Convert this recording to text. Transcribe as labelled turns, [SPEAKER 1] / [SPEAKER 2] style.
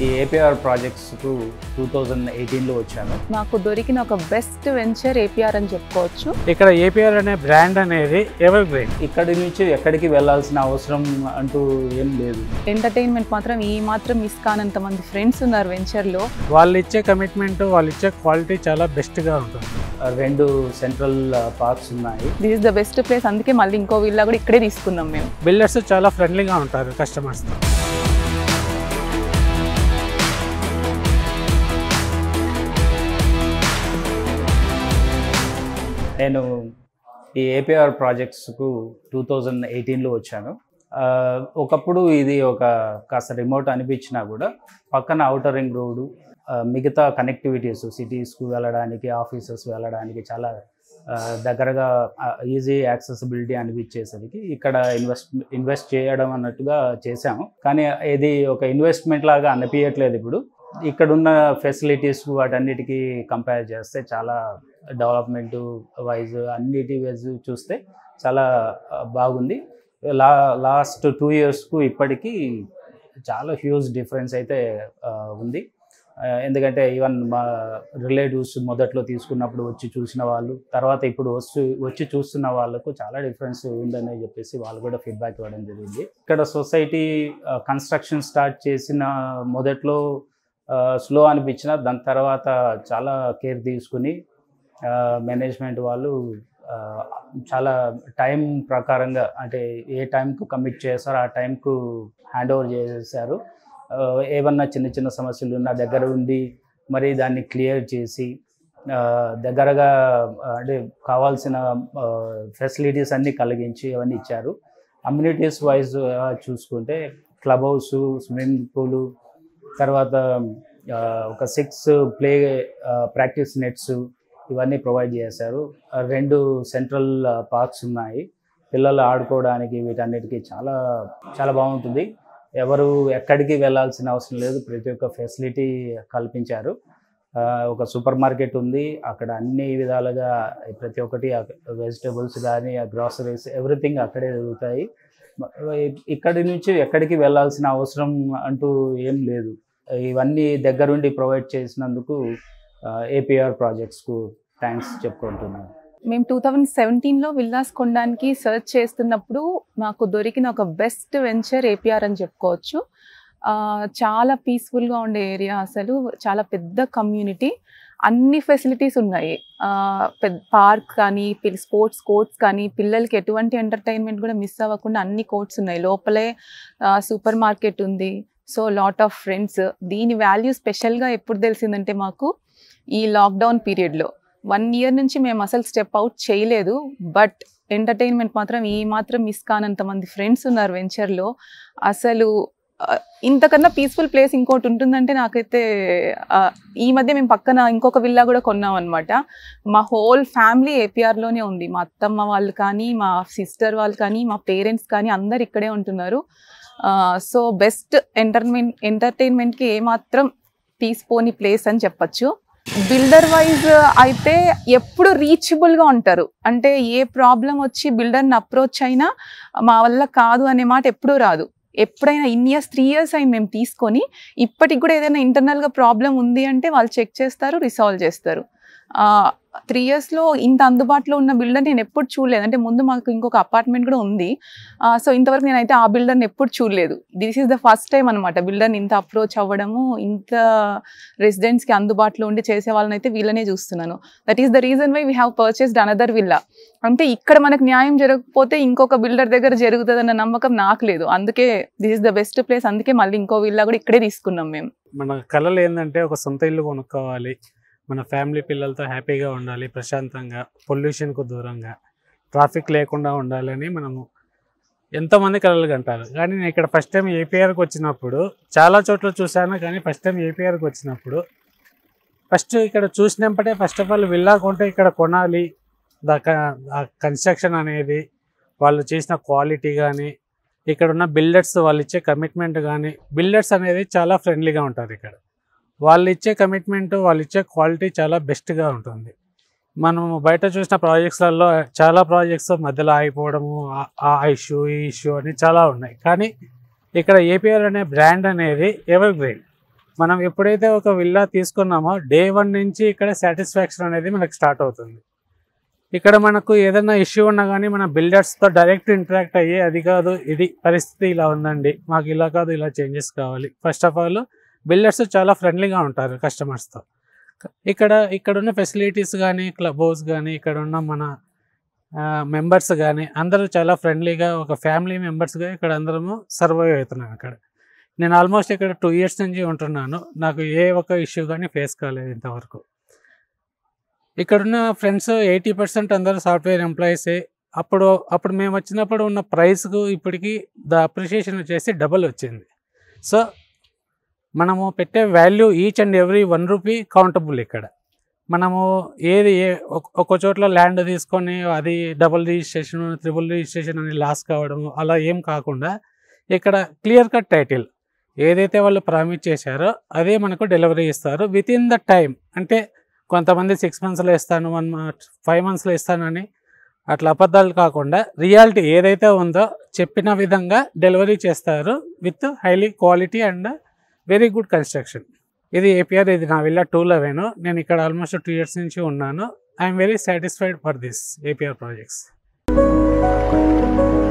[SPEAKER 1] ఈ APR ప్రాజెక్ట్స్కు two thousand ఎయిటీన్లో వచ్చాను
[SPEAKER 2] నాకు దొరికిన ఒక బెస్ట్ వెంచర్ ఏపీఆర్ అని చెప్పుకోవచ్చు
[SPEAKER 3] ఇక్కడ ఏపీఆర్ అనే బ్రాండ్ అనేది ఎవర్ గ్రీన్
[SPEAKER 1] ఇక్కడి నుంచి ఎక్కడికి వెళ్ళాల్సిన అవసరం అంటూ ఏం లేదు
[SPEAKER 2] ఎంటర్టైన్మెంట్ మాత్రం ఈ మాత్రం మిస్ కానంత మంది ఫ్రెండ్స్ ఉన్నారు వెంచర్లో
[SPEAKER 3] వాళ్ళు ఇచ్చే కమిట్మెంట్ వాళ్ళు ఇచ్చే క్వాలిటీ చాలా బెస్ట్గా ఉంటుంది
[SPEAKER 1] రెండు సెంట్రల్ పార్క్స్ ఉన్నాయి
[SPEAKER 2] this is the best place అందుకే మళ్ళీ ఇంకో విల్లా కూడా ఇక్కడే తీసుకున్నాం మేము
[SPEAKER 3] బిల్డర్స్ చాలా ఫ్రెండ్లీగా ఉంటారు కస్టమర్స్తో
[SPEAKER 1] నేను ఈ ఏపీఆర్ ప్రాజెక్ట్స్కు టూ థౌజండ్ ఎయిటీన్లో వచ్చాను ఆ, ఒకప్పుడు ఇది ఒక కాస్త రిమోట్ అనిపించినా కూడా పక్కన అవుటర్ రింగ్ రోడ్డు ఆ, మిగతా కనెక్టివిటీస్ సిటీస్కు వెళ్ళడానికి ఆఫీసెస్ వెళ్ళడానికి చాలా ఆ, దగ్గరగా ఈజీ యాక్సెసిబిలిటీ అనిపించేసరికి ఇక్కడ ఇన్వెస్ట్ ఇన్వెస్ట్ చేయడం అన్నట్టుగా చేశాము కానీ ఇది ఒక ఇన్వెస్ట్మెంట్ లాగా అనిపించట్లేదు ఇప్పుడు ఇక్కడున్న ఫెసిలిటీస్ వాటన్నిటికీ కంపేర్ చేస్తే చాలా డెవలప్మెంట్ వైజ్ అన్నిటి వైజ్ చూస్తే చాలా ఆ, బాగుంది లా లాస్ట్ టూ ఇయర్స్కు ఇప్పటికీ చాలా హ్యూజ్ డిఫరెన్స్ అయితే ఆ, ఉంది ఆ, ఎందుకంటే ఈవెన్ మా రిలేటివ్స్ మొదట్లో తీసుకున్నప్పుడు వచ్చి చూసిన వాళ్ళు తర్వాత ఇప్పుడు వచ్చి వచ్చి చూస్తున్న వాళ్ళకు చాలా డిఫరెన్స్ ఉందని చెప్పేసి వాళ్ళు కూడా ఫీడ్బ్యాక్ ఇవ్వడం జరిగింది ఇక్కడ సొసైటీ కన్స్ట్రక్షన్ స్టార్ట్ చేసిన మొదట్లో స్లో అనిపించిన దాని తర్వాత చాలా కేర్ తీసుకుని మేనేజ్మెంట్ వాళ్ళు ఆ, చాలా టైం ప్రకారంగా అంటే ఏ టైంకు కమిట్ చేస్తారో ఆ టైంకు హ్యాండ్ ఓవర్ చేసేసారు ఆ, ఏమన్నా చిన్న చిన్న సమస్యలు ఉన్న దగ్గర ఉండి మరి దాన్ని క్లియర్ చేసి ఆ, దగ్గరగా ఆ, అంటే కావాల్సిన ఫెసిలిటీస్ అన్నీ కలిగించి అవన్నీ ఇచ్చారు అమ్యూనిటీస్ వైజ్ చూసుకుంటే క్లబ్ హౌస్ స్విమ్మింగ్ పూలు తర్వాత ఆ, ఒక సిక్స్ ప్లే ప్రాక్టీస్ నెట్స్ ఇవన్నీ ప్రొవైడ్ చేశారు ఆ, రెండు సెంట్రల్ పార్క్స్ ఉన్నాయి పిల్లలు ఆడుకోవడానికి వీటన్నిటికీ చాలా చాలా బాగుంటుంది ఎవరు ఎక్కడికి వెళ్ళాల్సిన అవసరం లేదు ప్రతి ఒక్క ఫెసిలిటీ కల్పించారు ఆ, ఒక సూపర్ మార్కెట్ ఉంది అక్కడ అన్ని విధాలుగా ప్రతి ఒక్కటి వెజిటేబుల్స్ కానీ గ్రాసరీస్ ఎవ్రీథింగ్ అక్కడే దొరుకుతాయి మ- ఇక్కడి నుంచి ఎక్కడికి వెళ్ళాల్సిన అవసరం అంటూ ఏం లేదు ఇవన్నీ దగ్గరుండి ప్రొవైడ్ చేసినందుకు ఏపీఆర్ ప్రాజెక్ట్స్కు థ్యాంక్స్ చెప్పుకుంటున్నాను
[SPEAKER 2] మేము టూ థౌజండ్ సెవెంటీన్లో విల్లాస్ కొనడానికి సర్చ్ చేస్తున్నప్పుడు నాకు దొరికిన ఒక బెస్ట్ వెంచర్ ఏపీఆర్ అని చెప్పుకోవచ్చు ఆ, చాలా పీస్ఫుల్గా ఉండే ఏరియా అసలు చాలా పెద్ద కమ్యూనిటీ అన్ని ఫెసిలిటీస్ ఉన్నాయి ఆ, పెద్ద పార్క్ కానీ స్పోర్ట్స్ కోర్ట్స్ కానీ పిల్లలకి ఎటువంటి ఎంటర్టైన్మెంట్ కూడా మిస్ అవ్వకుండా అన్ని కోర్ట్స్ ఉన్నాయి లోపలే సూపర్ మార్కెట్ ఉంది సో లాట్ ఆఫ్ ఫ్రెండ్స్ దీని వాల్యూ స్పెషల్గా ఎప్పుడు తెలిసిందంటే మాకు ఈ లాక్డౌన్ పీరియడ్లో వన్ ఇయర్ నుంచి మేము అసలు స్టెప్ అవుట్ చేయలేదు బట్ ఎంటర్టైన్మెంట్ మాత్రం ఈ మాత్రం మిస్ కానంత మంది ఫ్రెండ్స్ ఉన్నారు వెంచర్లో అసలు ఆ, ఇంతకన్నా పీస్ఫుల్ ప్లేస్ ఇంకోటి ఉంటుందంటే నాకైతే ఆ, ఈ మధ్య మేము పక్కన ఇంకొక విల్లా కూడా కొన్నాం అనమాట మా హోల్ ఫ్యామిలీ ఏపీఆర్లోనే ఉంది మా అత్తమ్మ వాళ్ళు కానీ మా సిస్టర్ వాళ్ళు కానీ మా పేరెంట్స్ కానీ అందరు ఇక్కడే ఉంటున్నారు సో బెస్ట్ ఎంటర్టైన్మెంట్ ఎంటర్టైన్మెంట్కి ఏమాత్రం తీసిపోని ప్లేస్ అని చెప్పచ్చు బిల్డర్ వైజ్ అయితే ఎప్పుడు రీచబుల్గా ఉంటారు అంటే ఏ ప్రాబ్లం వచ్చి బిల్డర్ని అప్రోచ్ అయినా మా వల్ల కాదు అనే మాట ఎప్పుడూ రాదు ఎప్పుడైనా ఇన్ ఇయర్స్ త్రీ ఇయర్స్ అయి మేము తీసుకొని ఇప్పటికి కూడా ఏదైనా ఇంటర్నల్గా ప్రాబ్లం ఉంది అంటే వాళ్ళు చెక్ చేస్తారు రిసాల్వ్ చేస్తారు త్రీ ఇయర్స్లో ఇంత అందుబాటులో ఉన్న బిల్డర్ నేను ఎప్పుడు చూడలేదు అంటే ముందు మాకు ఇంకొక అపార్ట్మెంట్ కూడా ఉంది సో ఇంతవరకు నేనైతే ఆ బిల్డర్ని ఎప్పుడు చూడలేదు this is the first time అనమాట బిల్డర్ని ఇంత అప్రోచ్ అవ్వడము ఇంత రెసిడెంట్స్కి అందుబాటులో ఉండి చేసే వాళ్ళని అయితే వీళ్ళనే చూస్తున్నాను that is the reason why we have purchased another villa అంటే ఇక్కడ మనకు న్యాయం జరగకపోతే ఇంకొక బిల్డర్ దగ్గర జరుగుతుందన్న నమ్మకం నాకు లేదు అందుకే this is the best place అందుకే మళ్ళీ ఇంకో విల్లా కూడా ఇక్కడే తీసుకున్నాం మేము
[SPEAKER 3] మన కళలు ఏంటంటే ఒక సొంత ఇల్లు కొనుక్కోవాలి మన ఫ్యామిలీ పిల్లలతో హ్యాపీగా ఉండాలి ప్రశాంతంగా పొల్యూషన్కు దూరంగా ట్రాఫిక్ లేకుండా ఉండాలని మనము ఎంతోమంది కళలు కంటారు కానీ నేను ఇక్కడ ఫస్ట్ టైం ఏపీఆర్కి వచ్చినప్పుడు చాలా చోట్ల చూశాను కానీ ఫస్ట్ టైం ఏపీఆర్కి వచ్చినప్పుడు ఫస్ట్ ఇక్కడ చూసినప్పుడే ఫస్ట్ ఆఫ్ ఆల్ విల్లా కొంటే ఇక్కడ కొనాలి ద కన్స్ట్రక్షన్ అనేది వాళ్ళు చేసిన క్వాలిటీ కానీ ఇక్కడ ఉన్న బిల్డర్స్ వాళ్ళు ఇచ్చే కమిట్మెంట్ కానీ బిల్డర్స్ అనేది చాలా ఫ్రెండ్లీగా ఉంటారు ఇక్కడ వాళ్ళు ఇచ్చే కమిట్మెంట్ వాళ్ళు ఇచ్చే క్వాలిటీ చాలా బెస్ట్గా ఉంటుంది మనం బయట చూసిన ప్రాజెక్ట్స్లలో చాలా ప్రాజెక్ట్స్ మధ్యలో ఆగిపోవడము ఆ- ఆ ఇష్యూ ఈ ఇష్యూ అని చాలా ఉన్నాయి కానీ ఇక్కడ ఏపీఆర్ అనే బ్రాండ్ అనేది ఎవర్ గ్రీన్ మనం ఎప్పుడైతే ఒక విల్లా తీసుకున్నామో డే వన్ నుంచి ఇక్కడ సాటిస్ఫాక్షన్ అనేది మనకు స్టార్ట్ అవుతుంది ఇక్కడ మనకు ఏదైనా ఇష్యూ ఉన్నా కానీ మన బిల్డర్స్తో డైరెక్ట్ ఇంటరాక్ట్ అయ్యి అది కాదు ఇది పరిస్థితి ఇలా ఉందండి మాకు ఇలా కాదు ఇలా చేంజెస్ కావాలి ఫస్ట్ ఆఫ్ ఆల్ బిల్డర్స్ చాలా ఫ్రెండ్లీగా ఉంటారు కస్టమర్స్తో ఇక్కడ ఇక్కడ ఉన్న ఫెసిలిటీస్ కానీ క్లబ్ హౌస్ కానీ ఇక్కడ ఉన్న మన మెంబర్స్ కానీ అందరూ చాలా ఫ్రెండ్లీగా ఒక ఫ్యామిలీ మెంబర్స్గా ఇక్కడ అందరము సర్వైవ్ అవుతున్నాం ఇక్కడ నేను ఆల్మోస్ట్ ఇక్కడ టూ ఇయర్స్ నుంచి ఉంటున్నాను నాకు ఏ ఒక్క ఇష్యూ కానీ ఫేస్ కాలేదు ఇంతవరకు ఇక్కడున్న ఫ్రెండ్స్ ఎయిటీ పర్సెంట్ అందరూ సాఫ్ట్వేర్ ఎంప్లాయీసే అప్పుడు అప్పుడు మేము వచ్చినప్పుడు ఉన్న ప్రైస్కు ఇప్పటికి ద అప్రిషియేషన్ వచ్చేసి డబల్ వచ్చింది సో మనము పెట్టే value each and every one rupee countable ఇక్కడ మనము ఏది ఏ ఒక- ఒక చోట్ల ల్యాండ్ తీసుకొని అది డబుల్ రిజిస్ట్రేషన్ త్రిబుల్ రిజిస్ట్రేషన్ అని లాస్ కావడం అలా ఏం కాకుండా ఇక్కడ క్లియర్ కట్ టైటిల్ ఏదైతే వాళ్ళు ప్రామిస్ చేశారో అదే మనకు డెలివరీ ఇస్తారు విత్ ఇన్ ద టైం అంటే కొంతమంది సిక్స్ మంత్స్లో ఇస్తాను వన్ ఫైవ్ మంత్స్లో ఇస్తానని అట్లా అబద్ధాలు కాకుండా రియాలిటీ ఏదైతే ఉందో చెప్పిన విధంగా డెలివరీ చేస్తారు with highly quality and very good construction ఇది ఏపీఆర్ ఇది నా విల్లా టూ లెవెన్ నేను ఇక్కడ ఆల్మోస్ట్ టూ ఇయర్స్ నుంచి ఉన్నాను I'm very satisfied for this APR projects